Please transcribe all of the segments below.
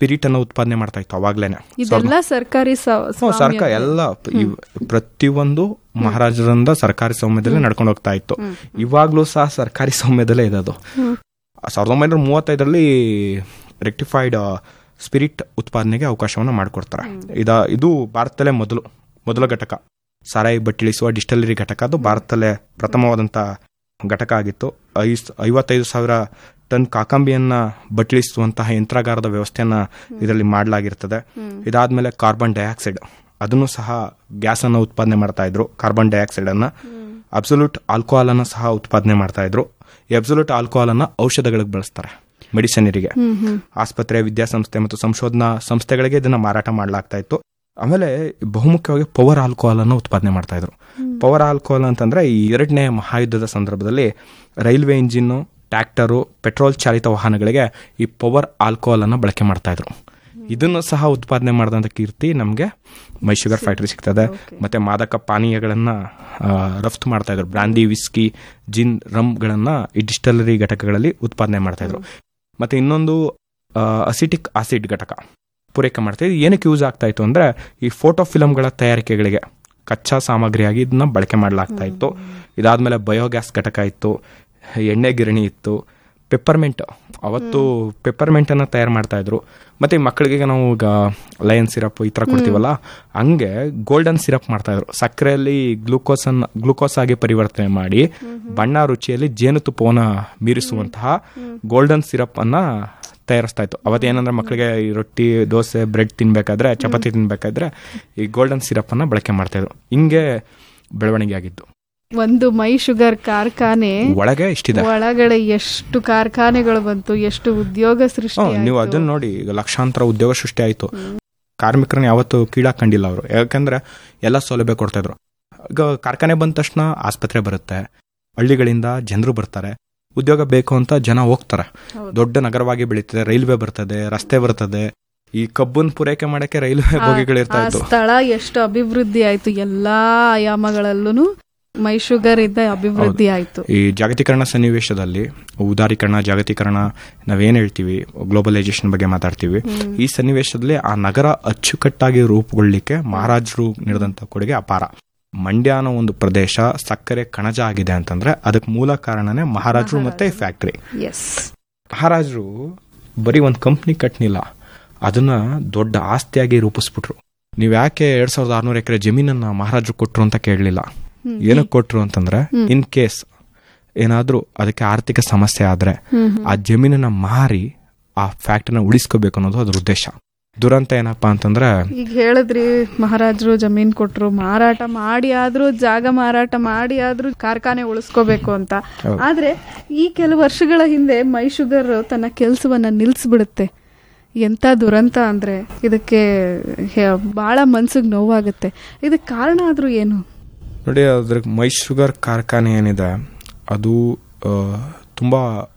Spirit ಅನ್ನು ಉತ್ಪಾದನೆ ಮಾಡ್ತಾ ಇತ್ತು ಅವಾಗ್ಲೇನೆ ಇದೆಲ್ಲ ಸರ್ಕಾರಿ ಸ- ಹ್ಮ್, ಸ್ವಾಮ್ಯ. ಸರ್ಕಾರ ಎಲ್ಲ ಇವ್- ಪ್ರತಿಯೊಂದು ಮಹಾರಾಜರಿಂದ ಸರ್ಕಾರಿ ಸ್ವಾಮ್ಯದಲ್ಲೇ ನಡ್ಕೊಂಡು ಹೋಗ್ತಾ ಇತ್ತು ಇವಾಗ್ಲೂ ಸಹ ಸರ್ಕಾರಿ ಸ್ವಾಮ್ಯದಲ್ಲೇ ಇದೆ ಅದು ಸಾವಿರದ ಒಂಬೈನೂರ ಮೂವತ್ತೈದರಲ್ಲಿ ರೆಕ್ಟಿಫೈಡ್ ಸ್ಪಿರಿಟ್ ಉತ್ಪಾದನೆಗೆ ಅವಕಾಶವನ್ನು ಮಾಡಿಕೊಡ್ತಾರೆ ಇದ ಇದು ಭಾರತದಲ್ಲೇ ಮೊದಲು ಮೊದಲ ಘಟಕ ಸಾರಾಯಿ ಬಟ್ಟಿಳಿಸುವ ಡಿಸ್ಟಲರಿ ಘಟಕ ಅದು ಭಾರತದಲ್ಲೇ ಪ್ರಥಮವಾದಂಥ ಘಟಕ ಆಗಿತ್ತು ಐಸ್ ಐವತ್ತೈದು ಸಾವಿರ ಟನ್ ಕಾಕಂಬಿಯನ್ನ ಬಟ್ಲಿಸುವಂತಹ ಯಂತ್ರಾಗಾರದ ವ್ಯವಸ್ಥೆಯನ್ನ ಇದರಲ್ಲಿ ಮಾಡಲಾಗಿರ್ತದೆ ಇದಾದ್ಮೇಲೆ ಕಾರ್ಬನ್ ಡೈಆಕ್ಸೈಡ್ ಅದನ್ನು ಸಹ ಗ್ಯಾಸ್ ಅನ್ನು ಉತ್ಪಾದನೆ ಮಾಡ್ತಾ ಇದ್ರು ಕಾರ್ಬನ್ ಡೈಆಕ್ಸೈಡ್ ಅನ್ನ ಅಬ್ಸಲ್ಯೂಟ್ ಆಲ್ಕೋಹಾಲ್ ಅನ್ನ ಸಹ ಉತ್ಪಾದನೆ ಮಾಡ್ತಾ ಇದ್ರು ಈ ಅಬ್ಸಲ್ಯೂಟ್ ಆಲ್ಕೋಹಾಲ್ ಅನ್ನ ಔಷಧಗಳಿಗೆ ಬಳಸ್ತಾರೆ ಮೆಡಿಸಿನರಿಗೆ ಆಸ್ಪತ್ರೆ ವಿದ್ಯಾಸಂಸ್ಥೆ ಮತ್ತು ಸಂಶೋಧನಾ ಸಂಸ್ಥೆಗಳಿಗೆ ಇದನ್ನ ಮಾರಾಟ ಮಾಡಲಾಗ್ತಾ ಇತ್ತು ಆಮೇಲೆ ಬಹುಮುಖ್ಯವಾಗಿ ಪವರ್ ಆಲ್ಕೋಹಾಲ್ ಅನ್ನು ಉತ್ಪಾದನೆ ಮಾಡ್ತಾ ಇದ್ರು ಪವರ್ ಆಲ್ಕೋಹಾಲ್ ಅಂತಂದ್ರೆ ಈ ಎರಡನೇ ಮಹಾಯುದ್ಧದ ಸಂದರ್ಭದಲ್ಲಿ ರೈಲ್ವೆ ಇಂಜಿನ್ ಟ್ರ್ಯಾಕ್ಟರು ಪೆಟ್ರೋಲ್ ಚಾಲಿತ ವಾಹನಗಳಿಗೆ ಈ ಪವರ್ ಆಲ್ಕೋಹಾಲ್ ಅನ್ನ ಬಳಕೆ ಮಾಡ್ತಾ ಇದ್ರು ಇದನ್ನು ಸಹ ಉತ್ಪಾದನೆ ಮಾಡಿದಂಥ ಕೀರ್ತಿ ನಮಗೆ ಮೈ ಶುಗರ್ ಫ್ಯಾಕ್ಟರಿ ಸಿಗ್ತದೆ ಮತ್ತೆ ಮಾದಕ ಪಾನೀಯಗಳನ್ನ ಆ, ರಫ್ತು ಮಾಡ್ತಾ ಇದ್ರು ಬ್ರಾಂದಿ ವಿಸ್ಕಿ ಜಿನ್ ರಮ್ಗಳನ್ನ ಈ ಡಿಸ್ಟಲರಿ ಘಟಕಗಳಲ್ಲಿ ಉತ್ಪಾದನೆ ಮಾಡ್ತಾ ಇದ್ರು ಮತ್ತೆ ಇನ್ನೊಂದು ಅಸಿಟಿಕ್ ಆಸಿಡ್ ಘಟಕ ಪೂರೈಕೆ ಮಾಡ್ತಾ ಇದ್ದು ಏನಕ್ಕೆ ಯೂಸ್ ಆಗ್ತಾ ಇತ್ತು ಅಂದ್ರೆ ಈ ಫೋಟೋ ಫಿಲಮ್ಗಳ ತಯಾರಿಕೆಗಳಿಗೆ ಕಚ್ಚಾ ಸಾಮಗ್ರಿಯಾಗಿ ಇದನ್ನ ಬಳಕೆ ಮಾಡಲಾಗ್ತಾ ಇತ್ತು ಇದಾದ್ಮೇಲೆ ಬಯೋಗ್ಯಾಸ್ ಘಟಕ ಇತ್ತು ಎಣ್ಣೆ ಗಿರಣಿ ಇತ್ತು ಪೆಪ್ಪರ್ಮೆಂಟ್ ಅವತ್ತು ಪೆಪ್ಪರ್ಮೆಂಟ್ ಅನ್ನ ತಯಾರು ಮಾಡ್ತಾ ಇದ್ರು ಮತ್ತೆ ಈ ಮಕ್ಕಳಿಗೆ ನಾವು ಈಗ ಲಯನ್ ಸಿರಪ್ ಈ ತರ ಕೊಡ್ತೀವಲ್ಲ ಹಂಗೆ ಗೋಲ್ಡನ್ ಸಿರಪ್ ಮಾಡ್ತಾ ಇದ್ರು ಸಕ್ಕರೆಯಲ್ಲಿ ಗ್ಲೂಕೋಸ್ ಅನ್ನ ಗ್ಲೂಕೋಸ್ ಆಗಿ ಪರಿವರ್ತನೆ ಮಾಡಿ ಬಣ್ಣ ರುಚಿಯಲ್ಲಿ ಜೇನುತುಪ್ಪವನ್ನ ಮೀರಿಸುವಂತಹ ಗೋಲ್ಡನ್ ಸಿರಪ್ ಅನ್ನ ತಯಾರಿಸ್ತಾ ಇತ್ತು ಅವತ್ತೇನಂದ್ರೆ ಮಕ್ಕಳಿಗೆ ಈ ರೊಟ್ಟಿ ದೋಸೆ ಬ್ರೆಡ್ ತಿನ್ಬೇಕಾದ್ರೆ ಚಪಾತಿ ತಿನ್ಬೇಕಾದ್ರೆ ಈ ಗೋಲ್ಡನ್ ಸಿರಪ್ ಅನ್ನ ಬಳಕೆ ಮಾಡ್ತಾ ಇದ್ರು ಹಿಂಗೆ ಬೆಳವಣಿಗೆ ಆಗಿದ್ದು ಒಂದು ಮೈ ಶುಗರ್ ಕಾರ್ಖಾನೆ ಒಳಗೆ ಇಷ್ಟಿದೆ ಒಳಗಡೆ ಎಷ್ಟು ಕಾರ್ಖಾನೆಗಳು ಬಂತು ಎಷ್ಟು ಉದ್ಯೋಗ ಸೃಷ್ಟಿ ಹ್ಮ್, ನೀವು ಆಯ್ತು. ಅದನ್ನ ನೋಡಿ ಈಗ ಲಕ್ಷಾಂತರ ಉದ್ಯೋಗ ಸೃಷ್ಟಿ ಆಯ್ತು ಕಾರ್ಮಿಕರನ್ನ ಯಾವತ್ತು ಕೀಳಾಕೊಂಡಿಲ್ಲ ಅವರು ಯಾಕಂದ್ರೆ ಎಲ್ಲ ಸೌಲಭ್ಯ ಕೊಡ್ತಾ ಇದ್ರು ಈಗ ಕಾರ್ಖಾನೆ ಬಂದ ತಕ್ಷಣ ಆಸ್ಪತ್ರೆ ಬರುತ್ತೆ ಹಳ್ಳಿಗಳಿಂದ ಜನರು ಬರ್ತಾರೆ ಉದ್ಯೋಗ ಬೇಕು ಅಂತ ಜನ ಹೋಗ್ತಾರೆ ಹೌದು. ದೊಡ್ಡ ನಗರವಾಗಿ ಬೆಳೀತದೆ ರೈಲ್ವೆ ಬರ್ತದೆ ರಸ್ತೆ ಬರ್ತದೆ ಈ ಕಬ್ಬನ್ ಪೂರೈಕೆ ಮಾಡಕ್ಕೆ ರೈಲ್ವೆ ಆ- ಬೋಗಿಗಳಿರ್ತಾ ಆ ಇತ್ತು ಸ್ಥಳ ಎಷ್ಟು ಅಭಿವೃದ್ಧಿ ಆಯ್ತು ಎಲ್ಲಾ ಆಯಾಮಗಳಲ್ಲೂ ಮೈ ಶುಗರ್ ಇದ್ದ ಅಭಿವೃದ್ಧಿ ಆಯ್ತು ಈ ಜಾಗತೀಕರಣ ಸನ್ನಿವೇಶದಲ್ಲಿ ಉದಾರೀಕರಣ ಜಾಗತೀಕರಣ ನಾವೇನ್ ಹೇಳ್ತೀವಿ ಗ್ಲೋಬಲೈಸೇಷನ್ ಬಗ್ಗೆ ಮಾತಾಡ್ತೀವಿ ಈ ಸನ್ನಿವೇಶದಲ್ಲಿ ಆ ನಗರ ಅಚ್ಚುಕಟ್ಟಾಗಿ ರೂಪುಗೊಳ್ಳಿಕ್ಕೆ ಮಹಾರಾಜರು ನೀಡಿದಂತ ಕೊಡುಗೆ ಅಪಾರ ಮಂಡ್ಯ ಅನ್ನೋ ಒಂದು ಪ್ರದೇಶ ಸಕ್ಕರೆ ಕಣಜ ಆಗಿದೆ ಅಂತಂದ್ರೆ ಅದಕ್ಕೆ ಮೂಲ ಕಾರಣನೇ ಮಹಾರಾಜರು ಮತ್ತೆ ಫ್ಯಾಕ್ಟರಿ ಎಸ್ ಮಹಾರಾಜರು ಬರೀ ಒಂದು ಕಂಪ್ನಿ ಕಟ್ನಿಲ್ಲ ಅದನ್ನ ದೊಡ್ಡ ಆಸ್ತಿಯಾಗಿ ರೂಪಿಸ್ಬಿಟ್ರು ನೀವ್ ಯಾಕೆ ಎರಡ್ ಸಾವಿರದ ಆರ್ನೂರು ಎಕರೆ ಜಮೀನನ್ನ ಮಹಾರಾಜರು ಕೊಟ್ರು ಅಂತ ಕೇಳಲಿಲ್ಲ ಏನಕ್ಕೆ ಕೊಟ್ರು ಅಂತಂದ್ರೆ ಇನ್ ಕೇಸ್ ಏನಾದ್ರೂ ಅದಕ್ಕೆ ಆರ್ಥಿಕ ಸಮಸ್ಯೆ ಆದ್ರೆ ಆ ಜಮೀನನ್ನ ಮಾರಿ ಆ ಫ್ಯಾಕ್ಟರಿನ ಉಳಿಸ್ಕೋಬೇಕು ಅನ್ನೋದು ಅದ್ರ ಉದ್ದೇಶ ದುರಂತ ಏನಪ್ಪಾ ಅಂತಂದ್ರೆ ಈಗ ಹೇಳಿದ್ರಿ ಮಹಾರಾಜರು ಜಮೀನ್ ಕೊಟ್ರು ಮಾರಾಟ ಮಾಡಿ ಆದ್ರೂ ಜಾಗ ಮಾರಾಟ ಮಾಡಿ ಆದ್ರೂ ಕಾರ್ಖಾನೆ ಉಳಿಸ್ಕೋಬೇಕು ಅಂತ ಹೌದು. ಆದ್ರೆ ಈ ಕೆಲವು ವರ್ಷಗಳ ಹಿಂದೆ ಮೈ ಶುಗರ್ ತನ್ನ ಕೆಲಸವನ್ನ ನಿಲ್ಸ್ಬಿಡುತ್ತೆ ಎಂತ ದುರಂತ ಅಂದ್ರೆ ಇದಕ್ಕೆ ಹೆ- ಬಹಳ ಮನ್ಸಿಗೆ ನೋವಾಗುತ್ತೆ ಇದಕ್ಕೆ ಕಾರಣ ಆದ್ರೂ ಏನು ನೋಡಿ ಅದ್ರ ಮೈ ಶುಗರ್ ಕಾರ್ಖಾನೆ ಏನಿದೆ ಅದು ಆ, ತುಂಬಾ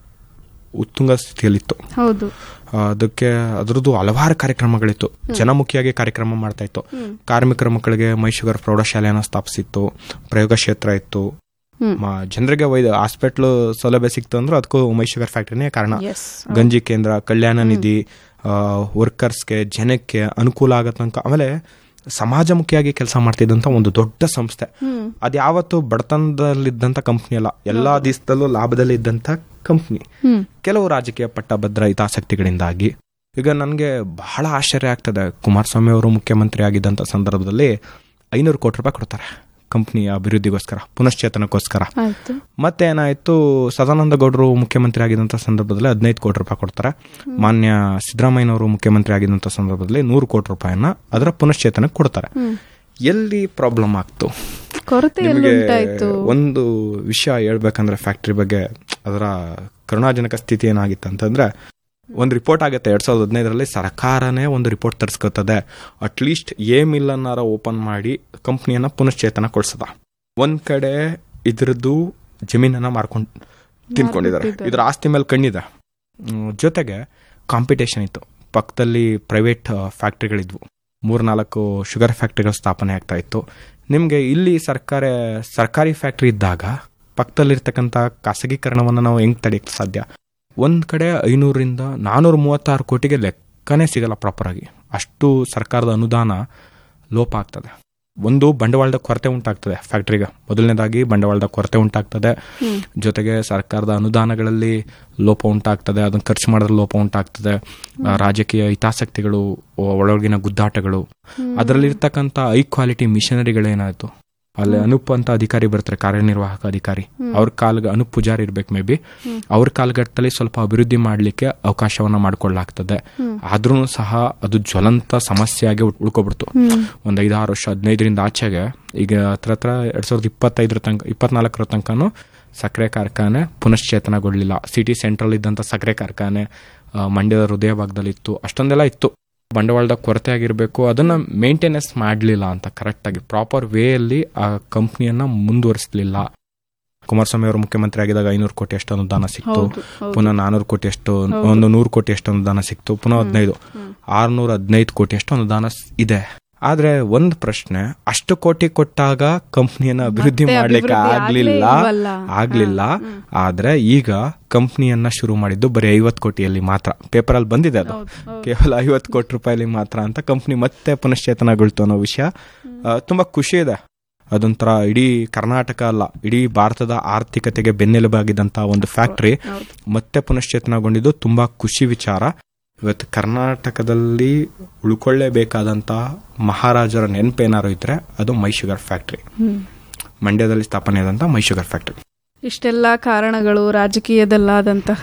ಉತ್ತುಂಗ ಸ್ಥಿತಿಯಲ್ಲಿತ್ತು ಹೌದು ಆ, ಅದಕ್ಕೆ ಅದರದ್ದು ಹಲವಾರು ಕಾರ್ಯಕ್ರಮಗಳಿತ್ತು ಜನಮುಖಿಯಾಗಿ ಕಾರ್ಯಕ್ರಮ ಮಾಡ್ತಾ ಇತ್ತು ಕಾರ್ಮಿಕರ ಮಕ್ಕಳಿಗೆ ಮೈ ಶುಗರ್ ಪ್ರೌಢಶಾಲೆಯನ್ನು ಸ್ಥಾಪಿಸಿತ್ತು ಪ್ರಯೋಗ ಕ್ಷೇತ್ರ ಇತ್ತು ಹ್ಮ್. ಮ- ಜನರಿಗೆ ವೈದ್ಯ ಹಾಸ್ಪಿಟ್ಲ್ ಸೌಲಭ್ಯ ಸಿಕ್ತು ಅಂದ್ರೆ ಅದಕ್ಕೂ ಮೈ ಶುಗರ್ ಫ್ಯಾಕ್ಟರಿನೇ ಕಾರಣ ಎಸ್ ಗಂಜಿ ಕೇಂದ್ರ ಕಲ್ಯಾಣ ನಿಧಿ ವರ್ಕರ್ಸ್ಗೆ ಜನಕ್ಕೆ ಅನುಕೂಲ ಆಗೋ ತನಕ ಆಮೇಲೆ ಸಮಾಜಮುಖಿಯಾಗಿ ಕೆಲಸ ಮಾಡ್ತಿದ್ದಂತ ಒಂದು ದೊಡ್ಡ ಸಂಸ್ಥೆ ಹ್ಮ್ ಅದು ಯಾವತ್ತು ಬಡತನದಲ್ಲಿದ್ದಂತ ಕಂಪ್ನಿ ಅಲ್ಲ ಎಲ್ಲಾ ದಿವಸದಲ್ಲೂ ಲಾಭದಲ್ಲಿ ಇದ್ದಂತ ಕಂಪ್ನಿ ಹ್ಮ್ ಕೆಲವು ರಾಜಕೀಯ ಪಟ್ಟಭದ್ರ ಹಿತಾಸಕ್ತಿಗಳಿಂದಾಗಿ ಈಗ ನನಗೆ ಬಹಳ ಆಶ್ಚರ್ಯ ಆಗ್ತದೆ ಕುಮಾರಸ್ವಾಮಿ ಅವರು ಮುಖ್ಯಮಂತ್ರಿ ಆಗಿದ್ದಂಥ ಸಂದರ್ಭದಲ್ಲಿ ಐನೂರು ಕೋಟಿ ರೂಪಾಯಿ ಕೊಡ್ತಾರೆ ಕಂಪ್ನಿಯ ಅಭಿವೃದ್ಧಿಗೋಸ್ಕರ ಪುನಶ್ಚೇತನಕ್ಕೋಸ್ಕರ ಆಯ್ತು ಮತ್ತೆ ಏನಾಯ್ತು ಸದಾನಂದ ಗೌಡರು ಮುಖ್ಯಮಂತ್ರಿ ಆಗಿದ್ದಂಥ ಸಂದರ್ಭದಲ್ಲಿ ಹದಿನೈದು ಕೋಟಿ ರೂಪಾಯಿ ಕೊಡ್ತಾರೆ ಮಾನ್ಯ ಸಿದ್ದರಾಮಯ್ಯನವರು ಮುಖ್ಯಮಂತ್ರಿ ಆಗಿದ್ದಂಥ ಸಂದರ್ಭದಲ್ಲಿ ನೂರು ಕೋಟಿ ರೂಪಾಯಿನ ಅದರ ಪುನಶ್ಚೇತನಕ್ಕೆ ಕೊಡ್ತಾರೆ ಎಲ್ಲಿ ಪ್ರಾಬ್ಲಮ್ ಆಗ್ತು ಕೊರತೆ ಎಲ್ಲಿ ನಿಮಗೆ ಉಂಟಾಯ್ತು ಒಂದು ವಿಷಯ ಹೇಳ್ಬೇಕಂದ್ರೆ ಫ್ಯಾಕ್ಟ್ರಿ ಬಗ್ಗೆ ಅದರ ಕರುಣಾಜನಕ ಸ್ಥಿತಿ ಏನಾಗಿತ್ತು ಅಂತಂದ್ರೆ ಒಂದು ರಿಪೋರ್ಟ್ ಆಗುತ್ತೆ ಎರಡ್ ಸಾವಿರದ ಹದಿನೈದರಲ್ಲಿ ಸರ್ಕಾರನೇ ಒಂದು ರಿಪೋರ್ಟ್ ತರಿಸ್ಕೊತದೆ ಅಟ್ಲೀಸ್ಟ್ ಎ ಮಿಲ್ ಅನ್ನಾರ ಓಪನ್ ಮಾಡಿ ಕಂಪ್ನಿಯನ್ನ ಪುನಶ್ಚೇತನಗೊಳಿಸದ ಒಂದ್ ಕಡೆ ಇದ್ರದ್ದು ಜಮೀನನ್ನ ಮಾರ್ಕೊಂಡು ತಿನ್ಕೊಂಡಿದ್ದಾರೆ ಮಾರ್ಬಿಟ್ಟಿದ್ದಾರೆ. ಇದ್ರ ಆಸ್ತಿ ಮೇಲೆ ಕಣ್ಣಿದೆ ಹ್ಮ್, ಜೊತೆಗೆ ಕಾಂಪಿಟೇಷನ್ ಇತ್ತು ಪಕ್ಕದಲ್ಲಿ ಪ್ರೈವೇಟ್ ಫ್ಯಾಕ್ಟ್ರಿಗಳಿದ್ವು ಮೂರ್ನಾಲ್ಕು ಶುಗರ್ ಫ್ಯಾಕ್ಟ್ರಿಗಳು ಸ್ಥಾಪನೆ ಆಗ್ತಾ ಇತ್ತು ನಿಮಗೆ ಇಲ್ಲಿ ಸರ್ಕಾರ ಸರ್ಕಾರಿ ಫ್ಯಾಕ್ಟ್ರಿ ಇದ್ದಾಗ ಪಕ್ಕದಲ್ಲಿರ್ತಕ್ಕಂಥ ಖಾಸಗೀಕರಣವನ್ನು ನಾವು ಹೆಂಗ್ ತಡೆಯಕ್ಕೆ ಸಾಧ್ಯ ಒಂದ್ ಕಡೆ ಐನೂರಿಂದ ನಾನೂರ ಮೂವತ್ತಾರು ಕೋಟಿಗೆ ಲೆಕ್ಕ ಲೆಕ್ಕನೇ ಸಿಗಲ್ಲ ಪ್ರಾಪರ್ ಆಗಿ ಅಷ್ಟು ಸರ್ಕಾರದ ಅನುದಾನ ಲೋಪ ಆಗ್ತದೆ ಒಂದು ಬಂಡವಾಳದ ಕೊರತೆ ಉಂಟಾಗ್ತದೆ ಫ್ಯಾಕ್ಟ್ರಿಗೆ ಮೊದಲನೇದಾಗಿ ಬಂಡವಾಳದ ಕೊರತೆ ಉಂಟಾಗ್ತದೆ ಹ್ಮ್. ಜೊತೆಗೆ ಸರ್ಕಾರದ ಅನುದಾನಗಳಲ್ಲಿ ಲೋಪ ಉಂಟಾಗ್ತದೆ ಅದನ್ನು ಖರ್ಚು ಮಾಡಿದ್ರೆ ಲೋಪ ಉಂಟಾಗ್ತದೆ ಆ, ರಾಜಕೀಯ ಹಿತಾಸಕ್ತಿಗಳು ಒ- ಒಳಗಿನ ಗುದ್ದಾಟಗಳು ಅದರಲ್ಲಿರ್ತಕ್ಕಂಥ ಹೈ ಕ್ವಾಲಿಟಿ ಮಿಷನರಿಗಳೇನಾಯ್ತು ಅಲ್ಲಿ ಅನುಪ್ ಅಂತ ಅಧಿಕಾರಿ ಬರ್ತಾರೆ ಕಾರ್ಯನಿರ್ವಾಹಕ ಅಧಿಕಾರಿ ಅವ್ರ ಕಾಲ್ಗ ಅನುಪ್ ಪೂಜಾರಿ ಇರ್ಬೇಕು ಮೇ ಬಿ ಅವ್ರ ಕಾಲಘಟ್ಟದಲ್ಲಿ ಸ್ವಲ್ಪ ಅಭಿವೃದ್ಧಿ ಮಾಡಲಿಕ್ಕೆ ಅವಕಾಶವನ್ನ ಮಾಡಿಕೊಳ್ಳಾಗ್ತದೆ ಆದ್ರೂ ಸಹ ಅದು ಜ್ವಲಂತ ಸಮಸ್ಯೆಯಾಗಿ ಉಳ್- ಉಳ್ಕೊಬಿಡ್ತು ಒಂದ್ ಐದಾರು ವರ್ಷ ಹದಿನೈದರಿಂದ ಆಚೆಗೆ ಈಗ ಹತ್ರ ಹತ್ರ ಎರಡ್ ಸಾವಿರದ ಇಪ್ಪತ್ತೈದರ ತನಕ ಇಪ್ಪತ್ನಾಲ್ಕರ ತನಕನೂ ಸಕ್ಕರೆ ಕಾರ್ಖಾನೆ ಪುನಶ್ಚೇತನಗೊಳ್ಳಿಲ್ಲ ಸಿಟಿ ಸೆಂಟ್ರಲ್ ಇದ್ದಂಥ ಸಕ್ಕರೆ ಕಾರ್ಖಾನೆ ಆ, ಮಂಡ್ಯದ ಹೃದಯ ಭಾಗದಲ್ಲಿ ಇತ್ತು ಅಷ್ಟೊಂದೆಲ್ಲ ಇತ್ತು ಬಂಡವಾಳದ ಕೊರತೆ ಆಗಿರಬೇಕು ಅದನ್ನ ಮೇಂಟೆನೆನ್ಸ್ ಮಾಡಲಿಲ್ಲ ಅಂತ ಕರೆಕ್ಟ್ ಆಗಿ ಪ್ರಾಪರ್ ವೇ ಅಲ್ಲಿ ಆ ಕಂಪ್ನಿಯನ್ನ ಮುಂದುವರಿಸಲಿಲ್ಲ ಕುಮಾರಸ್ವಾಮಿ ಅವರು ಮುಖ್ಯಮಂತ್ರಿ ಆಗಿದಾಗ ಐನೂರು ಕೋಟಿ ಅಷ್ಟು ಅನುದಾನ ಸಿಕ್ತು ಹೌದು ಹೌದು ಪುನಃ ನಾನೂರು ಕೋಟಿ ಅಷ್ಟು ಒಂದು ನೂರು ಕೋಟಿ ಅಷ್ಟು ಅನುದಾನ ಸಿಕ್ತು ಪುನಃ ಹದಿನೈದು ಆರ್ನೂರ ಹದಿನೈದು ಕೋಟಿ ಅಷ್ಟು ಅನುದಾನ ಸ್- ಇದೆ ಆದ್ರೆ ಒಂದ್ ಪ್ರಶ್ನೆ ಅಷ್ಟು ಕೋಟಿ ಕೊಟ್ಟಾಗ ಕಂಪ್ನಿಯನ್ನ ಅಭಿವೃದ್ಧಿ ಮತ್ತೆ ಮಾಡ್ಲಿಕ್ಕೆ ಅಭಿವೃದ್ಧಿ ಆಗ್ಲಿಲ್ಲ ಆಗ್ಲೇ ಇಲ್ವಲ್ಲ. ಆಗ್ಲಿಲ್ಲ ಆದ್ರೆ ಈಗ ಕಂಪ್ನಿಯನ್ನ ಶುರು ಮಾಡಿದ್ದು ಬರೀ ಐವತ್ ಕೋಟಿಯಲ್ಲಿ ಮಾತ್ರ ಪೇಪರ್ ಅಲ್ಲಿ ಬಂದಿದೆ ಅದು ಹೌದು, ಹೌದು. ಕೇವಲ ಐವತ್ತು ಕೋಟಿ ರೂಪಾಯಿಲಿ ಮಾತ್ರ ಅಂತ ಕಂಪ್ನಿ ಮತ್ತೆ ಪುನಶ್ಚೇತನಗೊಳ್ತು ಅನ್ನೋ ವಿಷಯ ಆ, ತುಂಬಾ ಖುಷಿ ಇದೆ ಅದೊಂಥರ ಇಡೀ ಕರ್ನಾಟಕ ಅಲ್ಲ ಇಡೀ ಭಾರತದ ಆರ್ಥಿಕತೆಗೆ ಬೆನ್ನೆಲುಬಾಗಿದ್ದಂತಹ ಒಂದು ಫ್ಯಾಕ್ಟರಿ ಹೌದು. ಮತ್ತೆ ಪುನಶ್ಚೇತನಗೊಂಡಿದ್ದು ತುಂಬಾ ಖುಷಿ ವಿಚಾರ ಇವತ್ತು ಕರ್ನಾಟಕದಲ್ಲಿ ಉಳ್ಕೊಳ್ಳೇಬೇಕಾದಂತಹ ಮಹಾರಾಜರ ನೆನಪೇನಾರು ಇದ್ರೆ ಅದು ಮೈ ಶುಗರ್ ಫ್ಯಾಕ್ಟರಿ ಹ್ಮ್. ಮಂಡ್ಯದಲ್ಲಿ ಸ್ಥಾಪನೆ ಆದಂತಹ ಮೈ ಶುಗರ್ ಫ್ಯಾಕ್ಟರಿ ಇಷ್ಟೆಲ್ಲ ಕಾರಣಗಳು ರಾಜಕೀಯದಲ್ಲಾದಂತಹ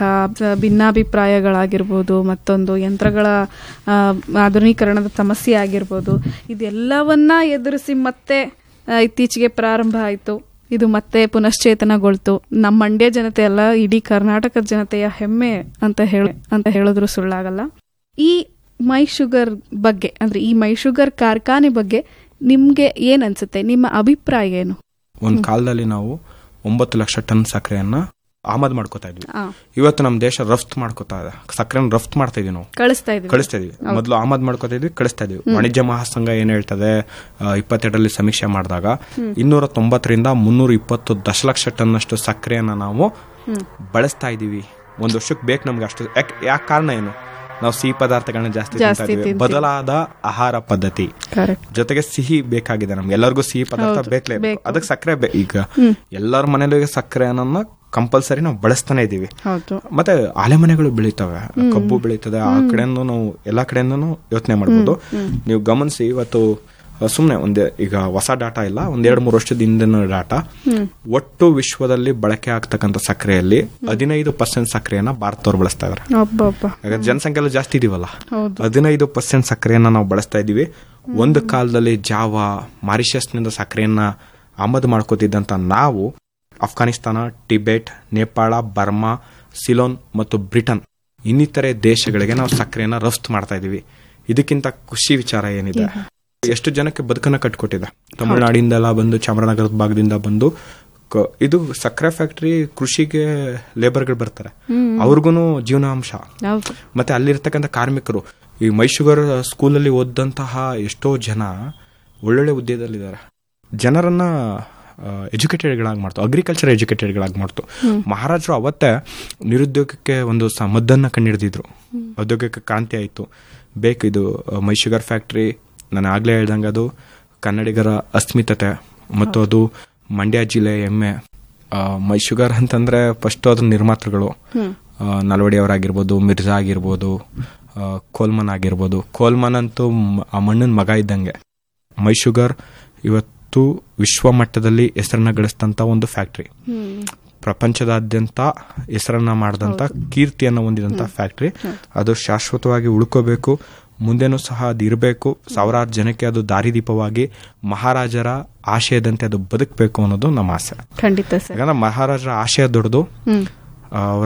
ಭಿನ್ನಾಭಿಪ್ರಾಯಗಳಾಗಿರ್ಬೋದು ಮತ್ತೊಂದು ಯಂತ್ರಗಳ ಆ, ಆಧುನೀಕರಣದ ಸಮಸ್ಯೆ ಆಗಿರ್ಬೋದು ಇದೆಲ್ಲವನ್ನ ಎದುರಿಸಿ ಮತ್ತೆ ಆ, ಇತ್ತೀಚೆಗೆ ಪ್ರಾರಂಭ ಆಯಿತು ಇದು ಮತ್ತೆ ಪುನಶ್ಚೇತನಗೊಳ್ತು ನಮ್ಮ ಮಂಡ್ಯ ಜನತೆ ಅಲ್ಲ ಇಡೀ ಕರ್ನಾಟಕದ ಜನತೆಯ ಹೆಮ್ಮೆ ಅಂತ ಹೇಳ ಅಂತ ಹೇಳಿದ್ರು ಸುಳ್ಳಾಗಲ್ಲ ಈ ಮೈ ಶುಗರ್ ಬಗ್ಗೆ ಅಂದ್ರೆ ಈ ಮೈ ಶುಗರ್ ಕಾರ್ಖಾನೆ ಬಗ್ಗೆ ನಿಮ್ಗೆ ಏನ್ ಅನ್ಸುತ್ತೆ ನಿಮ್ಮ ಅಭಿಪ್ರಾಯ ಏನು ಒಂದ್ ಕಾಲದಲ್ಲಿ ನಾವು ಒಂಬತ್ತು ಲಕ್ಷ ಟನ್ ಸಕ್ಕರೆಯನ್ನ ಆಮದು ಮಾಡ್ಕೋತಾ ಇದ್ವಿ ಆ, ಇವತ್ತು ನಮ್ಮ ದೇಶ ರಫ್ತು ಮಾಡ್ಕೋತಾ ಇದೆ ಸಕ್ಕರೆನ ರಫ್ತು ಮಾಡ್ತಾ ಇದೀವಿ ನಾವು ಕಳಿಸ್ತಾ ಇದೀವಿ ಕಳಿಸ್ತಾ ಇದೀವಿ ಮೊದಲು ಆಮದು ಮಾಡ್ಕೋತಾ ಇದ್ವಿ ಕಳಿಸ್ತಾ ಇದೀವಿ ವಾಣಿಜ್ಯ ಮಹಾಸಂಘ ಏನ್ ಹೇಳ್ತದೆ ಆ, ಇಪ್ಪತ್ತೆರಡರಲ್ಲಿ ಸಮೀಕ್ಷೆ ಮಾಡಿದಾಗ ಇನ್ನೂರ ತೊಂಬತ್ತರಿಂದ ಮುನ್ನೂರ ಇಪ್ಪತ್ತು ದಶಲಕ್ಷ ಟನ್ ಅಷ್ಟು ಸಕ್ಕರೆಯನ್ನ ನಾವು ಬಳಸ್ತಾ ಇದೀವಿ ಒಂದ್ ವರ್ಷಕ್ಕೆ ಬೇಕು ನಮ್ಗೆ ಅಷ್ಟು ಯಾಕೆ ಯಾಕೆ ಕಾರಣ ಏನು ನಾವು ಸಿಹಿ ಪದಾರ್ಥಗಳನ್ನ ಜಾಸ್ತಿ ತಿಂತಾ ಜಾಸ್ತಿ ಇದೀವಿ ತಿಂತೀವಿ. ಬದಲಾದ ಆಹಾರ ಪದ್ಧತಿ ಕರೆಕ್ಟ್ ಜೊತೆಗೆ ಸಿಹಿ ಬೇಕಾಗಿದೆ ನಮ್ಗೆ ಎಲ್ಲರಿಗೂ ಸಿಹಿ ಪದಾರ್ಥ ಹೌದು, ಬೇಕೇ ಬೇಕು. ಅದಕ್ಕೆ ಸಕ್ಕರೆ ಬೇ ಈಗ ಎಲ್ಲರ ಮನೇಲೂ ಈಗ ಸಕ್ಕರೆ ಅನ್ನೋದನ್ನ ಕಂಪಲ್ಸರಿ ನಾವು ಬಳಸ್ತಾನೆ ಇದೀವಿ ಹೌದು ಮತ್ತೆ ಆಲೆಮನೆಗಳು ಬೆಳೀತವೆ ಕಬ್ಬು ಬೆಳೀತದೆ ಆ ಕಡೆಯಿಂದ ನಾವು ಎಲ್ಲಾ ಕಡೆಯಿಂದನೂ ಯೋಚನೆ ಮಾಡ್ಬೋದು ನೀವು ಗಮನಿಸಿ ಇವತ್ತು ಸುಮ್ಮನೆ ಒಂದೇ ಈಗ ಹೊಸ ಡಾಟಾ ಇಲ್ಲ ಒಂದ್ ಎರಡ್ ಮೂರು ವರ್ಷದ ಹಿಂದಿನ ಡಾಟಾ ಒಟ್ಟು ವಿಶ್ವದಲ್ಲಿ ಬಳಕೆ ಆಗ್ತಕ್ಕಂಥ ಸಕ್ಕರೆಯಲ್ಲಿ ಹದಿನೈದು ಪರ್ಸೆಂಟ್ ಸಕ್ಕರೆಯನ್ನ ಭಾರತದವ್ರು ಬಳಸ್ತಾ ಇದಾರೆ ಒಬ್ಬೊಬ್ಬ ಯಾಕಂದ್ರೆ ಜನಸಂಖ್ಯೆ ಎಲ್ಲ ಜಾಸ್ತಿ ಇದೀವಲ್ಲ ಹೌದು ಹದಿನೈದು ಪರ್ಸೆಂಟ್ ಸಕ್ಕರೆಯನ್ನ ನಾವು ಬಳಸ್ತಾ ಇದೀವಿ ಒಂದು ಕಾಲದಲ್ಲಿ ಜಾವಾ ಮಾರಿಷಸ್ನಿಂದ ಸಕ್ಕರೆಯನ್ನ ಆಮದು ಮಾಡ್ಕೋತಿದ್ದಂತ ನಾವು ಅಫ್ಘಾನಿಸ್ತಾನ ಟಿಬೆಟ್ ನೇಪಾಳ ಬರ್ಮಾ ಸಿಲೋನ್ ಮತ್ತು ಬ್ರಿಟನ್ ಇನ್ನಿತರೆ ದೇಶಗಳಿಗೆ ನಾವು ಸಕ್ಕರೆಯನ್ನ ರಫ್ತು ಮಾಡ್ತಾ ಇದೀವಿ ಇದಕ್ಕಿಂತ ಖುಷಿ ವಿಚಾರ ಏನಿದೆ ಎಷ್ಟು ಜನಕ್ಕೆ ಬದುಕನ್ನ ಕಟ್ಕೊಟ್ಟಿದೆ ತಮಿಳುನಾಡಿಂದೆಲ್ಲ ಬಂದು ಚಾಮರಾಜನಗರದ ಭಾಗದಿಂದ ಬಂದು ಕ- ಇದು ಸಕ್ಕರೆ ಫ್ಯಾಕ್ಟರಿ ಕೃಷಿಗೆ ಲೇಬರ್ಗಳು ಬರ್ತಾರೆ ಅವ್ರಿಗೂ ಜೀವನಾಂಶ ಹೌದು ಮತ್ತೆ ಅಲ್ಲಿರ್ತಕ್ಕಂಥ ಕಾರ್ಮಿಕರು ಈ ಮೈಶುಗರ್ ಸ್ಕೂಲಲ್ಲಿ ಓದಂತಹ ಎಷ್ಟೋ ಜನ ಒಳ್ಳೊಳ್ಳೆ ಹುದ್ದೆದಲ್ಲಿದ್ದಾರೆ ಜನರನ್ನ ಎಜುಕೇಟೆಡ್ಗಳಾಗಿ ಮಾಡ್ತು ಅಗ್ರಿಕಲ್ಚರ್ ಎಜುಕೇಟೆಡ್ಗಳಾಗಿ ಮಾಡ್ತು ಮಹಾರಾಜರು ಅವತ್ತೇ ನಿರುದ್ಯೋಗಕ್ಕೆ ಒಂದು ಸ ಮದ್ದನ್ನ ಕಂಡಿಡಿದಿದ್ರು ಉದ್ಯೋಗಕ್ಕೆ ಕ್ರಾಂತಿ ಆಯಿತು ಬೇಕು ಇದು ಆ, ಮೈ ಶುಗರ್ ಫ್ಯಾಕ್ಟ್ರಿ ನಾನು ಆಗ್ಲೇ ಹೇಳ್ದಂಗೆ ಅದು ಕನ್ನಡಿಗರ ಅಸ್ಮಿತತೆ ಮತ್ತು ಅದು ಮಂಡ್ಯ ಜಿಲ್ಲೆ ಹೆಮ್ಮೆ ಆ, ಮೈ ಶುಗರ್ ಅಂತಂದ್ರೆ ಫಸ್ಟ್ ಅದ್ರ ನಿರ್ಮಾತೃಗಳು ಆ, ನಲ್ವಡಿ ಅವರಾಗಿರ್ಬೋದು ಮಿರ್ಜಾ ಆಗಿರ್ಬೋದು ಆ, ಕೋಲ್ಮನ್ ಆಗಿರ್ಬೋದು ಕೋಲ್ಮನ್ ಅಂತೂ ಮ್- ಆ ಮಣ್ಣಿನ ಮಗ ಇದ್ದಂಗೆ ಮೈ ಶುಗರ್ ಇವತ್ತು ವಿಶ್ವ ಮಟ್ಟದಲ್ಲಿ ಹೆಸರನ್ನ ಗಳಿಸಿದಂತ ಒಂದು ಫ್ಯಾಕ್ಟ್ರಿ ಹ್ಮ್ ಪ್ರಪಂಚದಾದ್ಯಂತ ಹೆಸರನ್ನ ಮಾಡಿದಂತ ಕೀರ್ತಿಯನ್ನ ಹೊಂದಿದಂತ ಫ್ಯಾಕ್ಟ್ರಿ ಅದು ಶಾಶ್ವತವಾಗಿ ಉಳ್ಕೋಬೇಕು ಮುಂದೆನೂ ಸಹ ಅದು ಇರಬೇಕು ಸಾವಿರಾರು ಜನಕ್ಕೆ ಅದು ದಾರಿದೀಪವಾಗಿ ಮಹಾರಾಜರ ಆಶಯದಂತೆ ಅದು ಬದುಕಬೇಕು ಅನ್ನೋದು ನಮ್ಮ ಆಸೆ ಖಂಡಿತ ಸರ್ ಯಾಕಂದ್ರೆ ಮಹಾರಾಜರ ಆಶಯ ದೊಡ್ಡದು ಹ್ಮ್ ಅವರ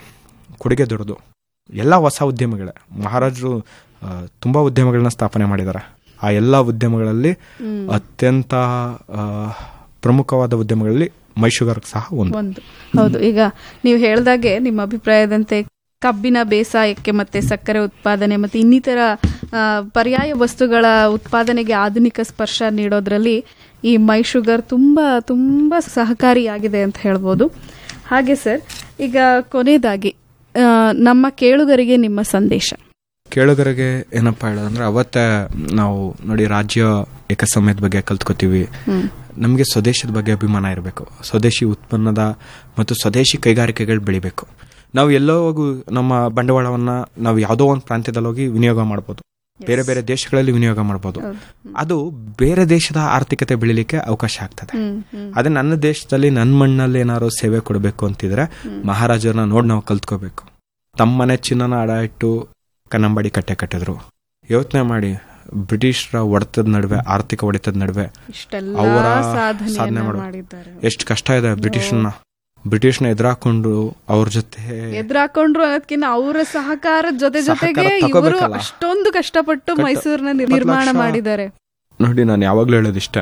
ಕೊಡುಗೆ ದೊಡ್ಡದು ಎಲ್ಲ ಹೊಸ ಉದ್ಯಮಗಳೇ ಮಹಾರಾಜರು ಆ, ತುಂಬಾ ಉದ್ಯಮಗಳನ್ನ ಸ್ಥಾಪನೆ ಮಾಡಿದ್ದಾರೆ ಆ ಎಲ್ಲ ಉದ್ಯಮಗಳಲ್ಲಿ ಅತ್ಯಂತ ಆ, ಪ್ರಮುಖವಾದ ಉದ್ಯಮಗಳಲ್ಲಿ ಮೈಶುಗರ್ ಸಹ ಒಂದು ಒಂದು ಹೌದು ಈಗ ನೀವು ಹೇಳ್ದಾಗೆ ನಿಮ್ಮ ಅಭಿಪ್ರಾಯದಂತೆ ಕಬ್ಬಿನ ಬೇಸಾಯಕ್ಕೆ ಮತ್ತೆ ಸಕ್ಕರೆ ಉತ್ಪಾದನೆ ಮತ್ತೆ ಇನ್ನಿತರ ಆ, ಪರ್ಯಾಯ ವಸ್ತುಗಳ ಉತ್ಪಾದನೆಗೆ ಆಧುನಿಕ ಸ್ಪರ್ಶ ನೀಡೋದ್ರಲ್ಲಿ ಈ ಮೈ ಶುಗರ್ ತುಂಬಾ ತುಂಬಾ ಸಹಕಾರಿಯಾಗಿದೆ ಅಂತ ಹೇಳ್ಬೋದು ಹಾಗೆ ಸರ್ ಈಗ ಕೊನೆಯದಾಗಿ ಆ, ನಮ್ಮ ಕೇಳುಗರಿಗೆ ನಿಮ್ಮ ಸಂದೇಶ ಕೇಳುಗರಿಗೆ ಏನಪ್ಪಾ ಹೇಳೋದಂದ್ರೆ ಅವತ್ತೇ ನಾವು ನೋಡಿ ರಾಜ್ಯ ಏಕಸಮಯದ ಬಗ್ಗೆ ಕಲ್ತ್ಕೋತೀವಿ ನಮಗೆ ಸ್ವದೇಶದ ಬಗ್ಗೆ ಅಭಿಮಾನ ಇರಬೇಕು ಸ್ವದೇಶಿ ಉತ್ಪನ್ನದ ಮತ್ತು ಸ್ವದೇಶಿ ಕೈಗಾರಿಕೆಗಳು ಬೆಳಿಬೇಕು ನಾವು ಎಲ್ಲೋ ಹೋಗು ನಮ್ಮ ಬಂಡವಾಳವನ್ನ ನಾವು ಯಾವುದೋ ಒಂದು ಪ್ರಾಂತ್ಯದಲ್ಲಿ ಹೋಗಿ ವಿನಿಯೋಗ ಮಾಡ್ಬೋದು ಬೇರೆ ಬೇರೆ ದೇಶಗಳಲ್ಲಿ ವಿನಿಯೋಗ ಮಾಡ್ಬೋದು ಅದು ಬೇರೆ ದೇಶದ ಆರ್ಥಿಕತೆ ಬೆಳಿಲಿಕ್ಕೆ ಅವಕಾಶ ಆಗ್ತದೆ ಅದೇ ನನ್ನ ದೇಶದಲ್ಲಿ ನನ್ನ ಮಣ್ಣಲ್ಲಿ ಏನಾದ್ರು ಸೇವೆ ಕೊಡಬೇಕು ಅಂತಿದ್ರೆ ಮಹಾರಾಜರನ್ನ ನೋಡಿ ನಾವು ಕಲ್ತ್ಕೋಬೇಕು ತಮ್ಮನೆ ಚಿನ್ನನ ಅಡ ಇಟ್ಟು ಕನ್ನಂಬಾಡಿ ಕಟ್ಟೆ ಕಟ್ಟಿದ್ರು ಯೋಚನೆ ಮಾಡಿ ಬ್ರಿಟಿಷರ ಹೊಡೆತದ ನಡುವೆ ಆರ್ಥಿಕ ಹೊಡೆತದ ನಡುವೆ ಇಷ್ಟೆಲ್ಲ ಅವರ ಸಾಧನೆ ಸಾಧನೆ ಮಾಡು- ಮಾಡಿದ್ದಾರೆ ಎಷ್ಟು ಕಷ್ಟ ಇದೆ ಬ್ರಿಟಿಷ್ನ ಬ್ರಿಟಿಷ್ನ ಎದುರಾಕೊಂಡು ಅವ್ರ ಜೊತೆ ಎದುರಾಕೊಂಡ್ರು ಅನ್ನೋದಕ್ಕಿಂತ ಅವರ ಸಹಕಾರದ ಜೊತೆ ಜೊತೆಗೆ ಸಹಕಾರ ಇವರು ತಗೋಬೇಕಲ್ಲ. ಅಷ್ಟೊಂದು ಕಷ್ಟಪಟ್ಟು ಕಟ್ಟ- ಮೈಸೂರನ್ನ ಇಪ್ಪತ್ತು ನಿರ್ಮಾಣ ಲಕ್ಷ- ಮಾಡಿದ್ದಾರೆ ನೋಡಿ ನಾನು ಯಾವಾಗಲೂ ಹೇಳೋದಿಷ್ಟ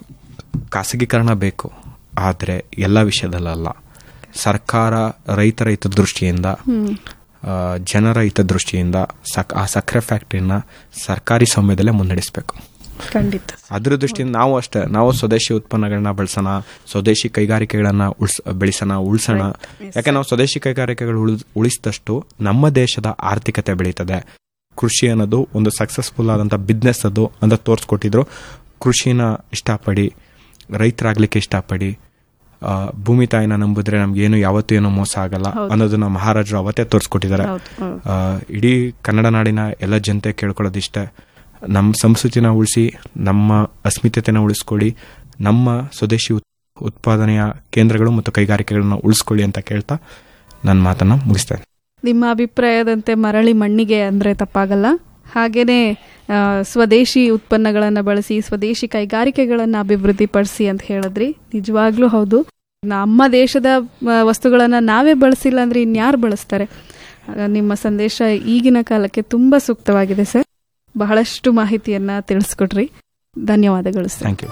ಖಾಸಗೀಕರಣ ಬೇಕು ಆದರೆ ಎಲ್ಲ ವಿಷಯದಲ್ಲಲ್ಲ ಸರ್ಕಾರ ರೈತರ ಹಿತದೃಷ್ಟಿಯಿಂದ ಹ್ಮ್ ಆ, ಜನರ ಹಿತದೃಷ್ಟಿಯಿಂದ ಸಕ್ ಆ ಸಕ್ಕರೆ ಫ್ಯಾಕ್ಟ್ರಿನ ಸರ್ಕಾರಿ ಸ್ವಾಮ್ಯದಲ್ಲೇ ಮುನ್ನಡೆಸಬೇಕು ಖಂಡಿತ ಅದ್ರ ದೃಷ್ಟಿಯಿಂದ ನಾವು ಅಷ್ಟೇ ನಾವು ಸ್ವದೇಶಿ ಉತ್ಪನ್ನಗಳನ್ನ ಬಳಸೋಣ ಸ್ವದೇಶಿ ಕೈಗಾರಿಕೆಗಳನ್ನ ಉಳ್ಸ ಬೆಳೆಸೋಣ ಉಳಿಸೋಣ ಯಾಕೆ ನಾವು ಸ್ವದೇಶಿ ಕೈಗಾರಿಕೆಗಳು ಉಳಿಸ್ ಉಳಿಸಿದಷ್ಟು ನಮ್ಮ ದೇಶದ ಆರ್ಥಿಕತೆ ಬೆಳೀತದೆ ಕೃಷಿ ಅನ್ನೋದು ಒಂದು ಸಕ್ಸಸ್ಫುಲ್ ಆದಂಥ ಬಿಸ್ನೆಸ್ ಅದು ಅಂತ ತೋರಿಸ್ಕೊಟ್ಟಿದ್ರು ಕೃಷಿನ ಇಷ್ಟಪಡಿ ರೈತರಾಗ್ಲಿಕ್ಕೆ ಇಷ್ಟಪಡಿ ಆ, ಭೂಮಿ ತಾಯಿನ ನಂಬಿದ್ರೆ ನಮ್ಗೇನು ಯಾವತ್ತೂ ಏನು ಮೋಸ ಆಗಲ್ಲ ಅನ್ನೋದನ್ನ ಮಹಾರಾಜರು ಅವತ್ತೇ ತೋರಿಸ್ಕೊಟ್ಟಿದ್ದಾರೆ ಹೌದು ಹೌದು. ಆ, ಇಡೀ ಕನ್ನಡ ನಾಡಿನ ಎಲ್ಲ ಜನತೆ ಕೇಳ್ಕೊಳ್ಳೋದಿಷ್ಟೇ ನಮ್ಮ ಸಂಸ್ಕೃತಿನ ಉಳಿಸಿ ನಮ್ಮ ಅಸ್ಮಿತೆನ ಉಳಿಸ್ಕೊಳ್ಳಿ ನಮ್ಮ ಸ್ವದೇಶಿ ಉತ್- ಉತ್ಪಾದನೆಯ ಕೇಂದ್ರಗಳು ಮತ್ತು ಕೈಗಾರಿಕೆಗಳನ್ನ ಉಳಿಸ್ಕೊಳ್ಳಿ ಅಂತ ಕೇಳ್ತಾ ನನ್ನ ಮಾತನ್ನ ಮುಗಿಸ್ತೇನೆ ನಿಮ್ಮ ಅಭಿಪ್ರಾಯದಂತೆ ಮರಳಿ ಮಣ್ಣಿಗೆ ಅಂದ್ರೆ ತಪ್ಪಾಗಲ್ಲ ಹಾಗೇನೆ ಆ, ಸ್ವದೇಶಿ ಉತ್ಪನ್ನಗಳನ್ನು ಬಳಸಿ ಸ್ವದೇಶಿ ಕೈಗಾರಿಕೆಗಳನ್ನು ಅಭಿವೃದ್ಧಿಪಡಿಸಿ ಅಂತ ಹೇಳಿದ್ರಿ ನಿಜವಾಗ್ಲೂ ಹೌದು ನಮ್ಮ ದೇಶದ ಆ, ವಸ್ತುಗಳನ್ನ ನಾವೇ ಬಳಸಿಲ್ಲ ಅಂದ್ರೆ ಇನ್ಯಾರು ಬಳಸ್ತಾರೆ ಆ, ನಿಮ್ಮ ಸಂದೇಶ ಈಗಿನ ಕಾಲಕ್ಕೆ ತುಂಬಾ ಸೂಕ್ತವಾಗಿದೆ ಸರ್ ಬಹಳಷ್ಟು ಮಾಹಿತಿಯನ್ನ ತಿಳಿಸ್ಕೊಟ್ರಿ ಧನ್ಯವಾದಗಳು ಸರ್ ಥ್ಯಾಂಕ್ ಯು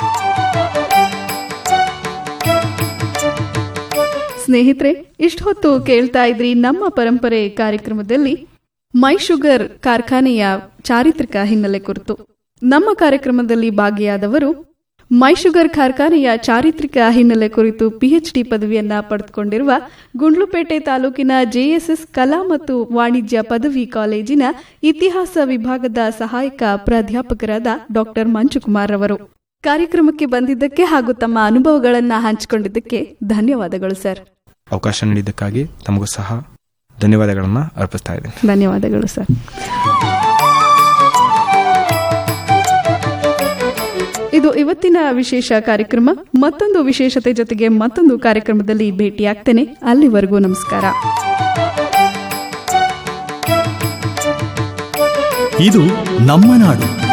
ಸ್ನೇಹಿತರೆ ಇಷ್ಟು ಹೊತ್ತು ಕೇಳ್ತಾ ಇದ್ರಿ ನಮ್ಮ ಪರಂಪರೆ ಕಾರ್ಯಕ್ರಮದಲ್ಲಿ ಮೈ ಶುಗರ್ ಕಾರ್ಖಾನೆಯ ಚಾರಿತ್ರಿಕ ಹಿನ್ನೆಲೆ ಕುರಿತು ನಮ್ಮ ಕಾರ್ಯಕ್ರಮದಲ್ಲಿ ಭಾಗಿಯಾದವರು ಮೈ ಶುಗರ್ ಕಾರ್ಖಾನೆಯ ಚಾರಿತ್ರಿಕ ಹಿನ್ನೆಲೆ ಕುರಿತು ಪಿಎಚ್ಡಿ ಪದವಿಯನ್ನ ಪಡೆದುಕೊಂಡಿರುವ ಗುಂಡ್ಲುಪೇಟೆ ತಾಲೂಕಿನ ಜೆಎಸ್ಎಸ್ ಕಲಾ ಮತ್ತು ವಾಣಿಜ್ಯ ಪದವಿ ಕಾಲೇಜಿನ ಇತಿಹಾಸ ವಿಭಾಗದ ಸಹಾಯಕ ಪ್ರಾಧ್ಯಾಪಕರಾದ ಡಾಕ್ಟರ್ ಮಂಜುಕುಮಾರ್ ಅವರು ಕಾರ್ಯಕ್ರಮಕ್ಕೆ ಬಂದಿದ್ದಕ್ಕೆ ಹಾಗೂ ತಮ್ಮ ಅನುಭವಗಳನ್ನ ಹಂಚಿಕೊಂಡಿದ್ದಕ್ಕೆ ಧನ್ಯವಾದಗಳು ಸರ್ ಅವಕಾಶ ನೀಡಿದ್ದಕ್ಕಾಗಿ ತಮಗೂ ಸಹ ಧನ್ಯವಾದಗಳನ್ನ ಅರ್ಪಿಸ್ತಾ ಇದ್ದೀನಿ ಧನ್ಯವಾದಗಳು ಸರ್ ಇದು ಇವತ್ತಿನ ವಿಶೇಷ ಕಾರ್ಯಕ್ರಮ ಮತ್ತೊಂದು ವಿಶೇಷತೆ ಜೊತೆಗೆ ಮತ್ತೊಂದು ಕಾರ್ಯಕ್ರಮದಲ್ಲಿ ಭೇಟಿಯಾಗ್ತೇನೆ ಅಲ್ಲಿವರೆಗೂ ನಮಸ್ಕಾರ ಇದು ನಮ್ಮ ನಾಡು